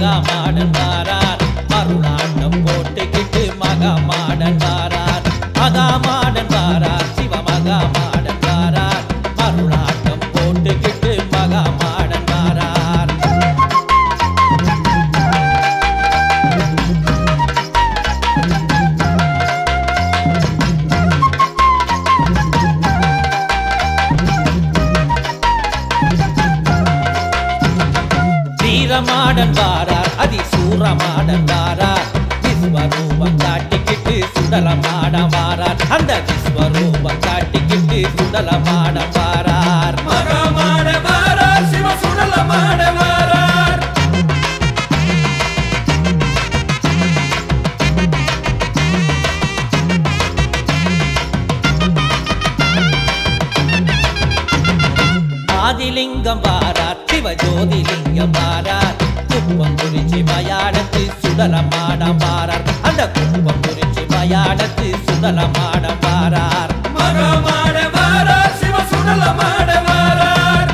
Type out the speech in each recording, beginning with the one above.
மகாமாடன் வாரார் மருளாட்டம் போட்டுக்கிட்டு மகாமாடன் வாரார் மகாமாடன் வாரார் சிவ மகாமாடன் வாரார் மருளாட்டம் போட்டுக்கிட்டு மகாமாடன் வாரார் வீரமாடன் வாரார் அதிசூரமாடன் வாரார் விஸ்வரூபம் காட்டிக்கிட்டு சுடலமாட வாரார் அந்த விஸ்வரூபம் காட்டிக்கிட்டு சுடலமாட வாரார் மகமாட வாரார் சிவ சுடலமாட வாரார் ஆதிலிங்கம் வாரார் சிவஜோதிலிங்கம் வாரார் குப்பம் குறிச்சி மயானத்து சுடலமாடம் வாரார் அந்த குப்பம் குறிச்சி மயானத்து சுடலமாடம் வாரார் மகமாட வாரார் சிவ சுடலமாட வாரார்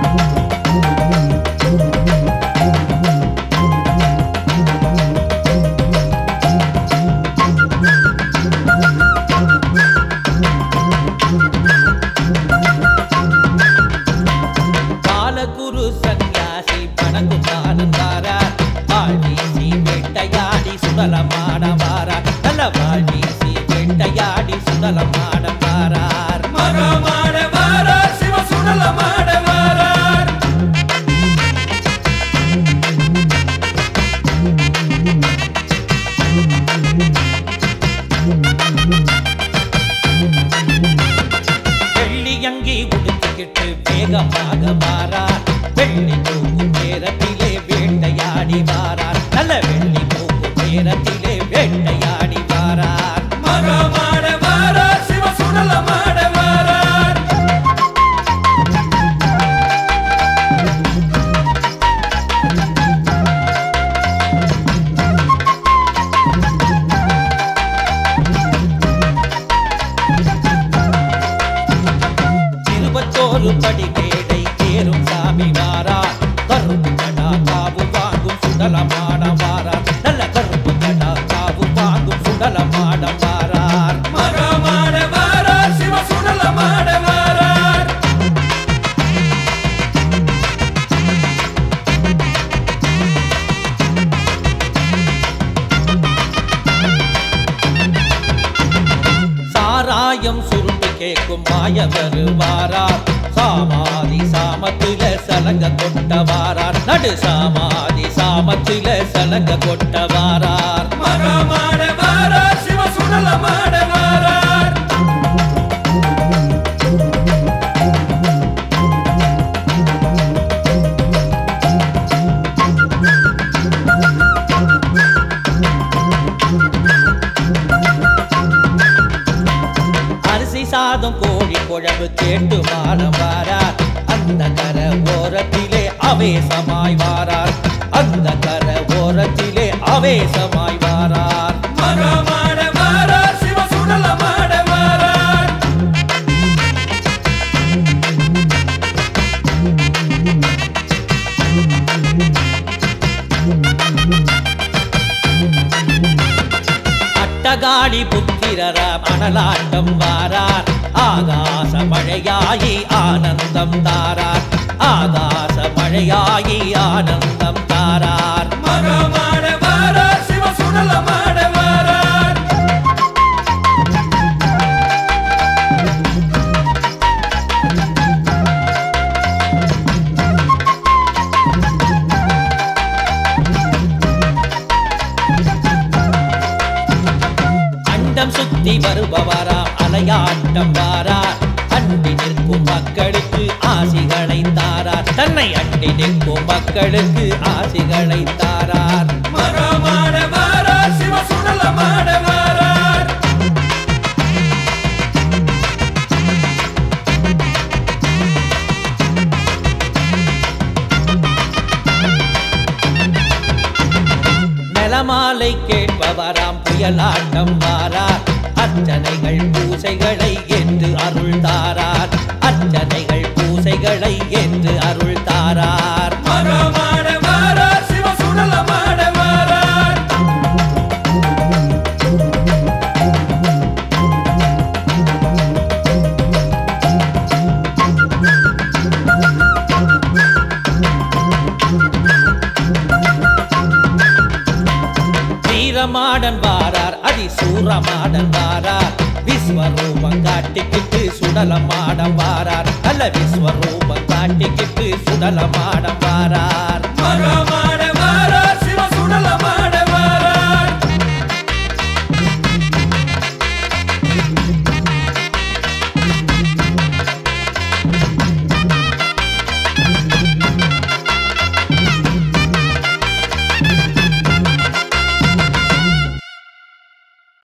பாலகுரு சன்னியாசி பணகுமாரன் வாரார் வாழ்வீசி வேட்டையாடி சுடலமாட வாரார் நல்ல வாழ்வீசி வேட்டையாடி சுடலமாட வாரார் மகமாட வாரார் சிவ சுடலமாட வாரார் வெள்ளியங்கி உடுத்திக்கிட்டு வேகமாக வாரார் வெள்ளி தூக்கும் நேரத்திலே வேட்டையாடி வாரார் நல்ல வெள்ளி தூக்கும் நேரத்திலே வேட்டையாடி வாரார் மகமாட வாரார் சிவ சுடலமாட வாரார் இருபத்தோரு படி மேடை தேரும் சாமி வாரார் கருப்பு கடா காவு வாங்கும் சுடலமாட வாரார் நல்ல கருப்பு கடா காவு வாங்கும் சுடலமாட வாரார் மகமாட வாரார் சிவ சுடலமாட வாரார் சாராயம் சுருட்டு கேட்கும் மாய வருவாரார் சாமாதி சாமத்தில சலங்க கொட்ட வாரார் நடு சாமாதி சாமத்தில சலங்க கொட்ட வாரார் மகமாட வாரார் சிவ சுடலமாட வாரார் அரிசி சாதம் கோழி குழம்பு கேட்டு மாலம் வாரார் அந்த கர ஓரத்திலே அவேசமாய் வாரார் அந்த கர ஓரத்திலே அவேசமாய் வாரார் மகமாட வாரார் சிவ சுடலமாட வாரார் அட்டகாடி புத்திரரா மணலாட்டம் வாரார் ஆகாச மழையாயி ஆனந்தம் தாரார் ஆகாச மழையாயி ஆனந்தம் தாரார் மகமாட வாரார் சிவ சுடலமாட வாரார் அண்டம் சுத்தி வருபவராம் அலையாட்டம் வாரார் அண்டி நிற்கும் மக்களுக்கு ஆசிகளை தாரார் தன்னை அண்டி நிற்கும் மக்களுக்கு ஆசிகளை தாரார் மகமாட வாரார் சிவ சுடலமாட வாரார் நலமாலை கேட்பவராம் புயலாட்டம் வாரார் அர்ச்சனைகள் பூசைகளை என்று அருள் தாரார் அர்ச்சனைகள் பூசைகளை என்று அருள் தாரார் மகமாட வாரார் சிவ சுடலமாட வீரமாடன் வாரார் அதி சூரமாடன் வாரார் விஸ்வரூபம் காட்டிக்கிட்டு சுடலமாடம் வாரார் நல்ல விஸ்வரூபம் காட்டிக்கிட்டு சுடலமாடம் வாரார் மகமாட வாரார் சிவ சுடலமாட